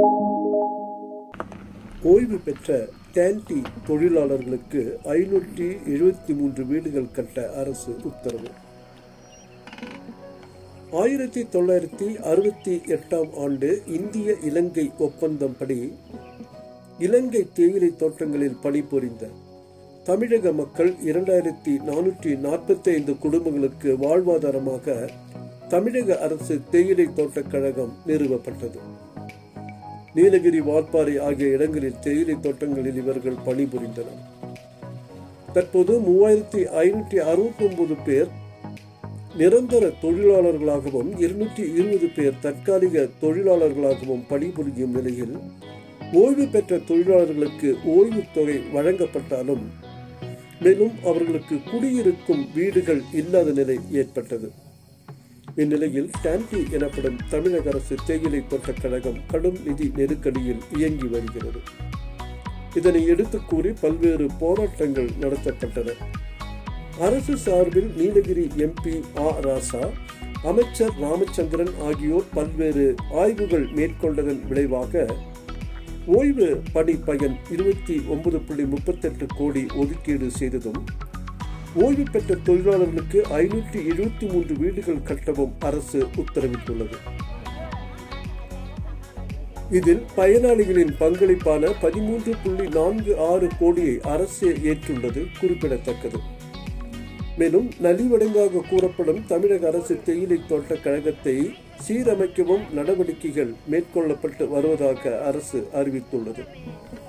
ஓய்வு பெற்ற டேன்டி தொழிலாளர்களுக்கு ஐநூற்றி எழுபத்தி மூன்று வீடுகள் கட்ட அரசு உத்தரவு ஆயிரத்தி தொள்ளாயிரத்தி அறுபத்தி எட்டாம் ஆண்டு இந்திய இலங்கை ஒப்பந்தம் படி இலங்கை தேயிலை தோட்டங்களில் பணிபுரிந்த தமிழக மக்கள் இரண்டாயிரத்தி நானூற்றி நாற்பத்தி ஐந்து குடும்பங்களுக்கு வாழ்வாதாரமாக தமிழக அரசு தேயிலை தோட்டக் கழகம் நிறுவப்பட்டது நீலகிரி வால்பாறை ஆகிய இடங்களில் தேயிலை தோட்டங்களில் இவர்கள் பணிபுரிந்தனர் தற்போது மூவாயிரத்தி ஐநூற்றி அறுபத்தி ஒன்பது பேர் நிரந்தர தொழிலாளர்களாகவும் இருநூற்றி இருபது பேர் தற்காலிக தொழிலாளர்களாகவும் பணிபுரியும் நிலையில் ஓய்வு பெற்ற தொழிலாளர்களுக்கு ஓய்வு தொகை வழங்கப்பட்டாலும் மேலும் அவர்களுக்கு குடியிருக்கும் வீடுகள் இல்லாத நிலை ஏற்பட்டது இந்நிலையில் டான்டி எனப்படும் தமிழக அரசு தேயிலை தோட்டக் கழகம் கடும் நிதி நெருக்கடியில் இயங்கி வருகிறது இதனை எடுத்து கூறி பல்வேறு போராட்டங்கள் நடத்தப்பட்டன அரசு சார்பில் நீலகிரி எம்பி ஆ ராசா அமைச்சர் ராமச்சந்திரன் ஆகியோர் பல்வேறு ஆய்வுகள் மேற்கொண்டதன் விளைவாக ஓய்வு பணி பயன் இருபத்தி ஒன்பது புள்ளி முப்பத்தெட்டு கோடி ஒதுக்கீடு செய்ததும் ஓய்வு பெற்ற தொழிலாளர்களுக்கு ஐநூற்றி எழுபத்தி மூன்று வீடுகள் கட்டவும் அரசு உத்தரவிட்டுள்ளது இதில் பயனாளிகளின் பங்களிப்பான பதிமூன்று புள்ளி நான்கு ஆறு கோடியை அரசு ஏற்றுள்ளது குறிப்பிடத்தக்கது மேலும் நலிவடைந்தாக கூறப்படும் தமிழக அரசு தேயிலை தோட்ட கழகத்தை சீரமைக்கவும் நடவடிக்கைகள் மேற்கொள்ளப்பட்டு வருவதாக அரசு அறிவித்துள்ளது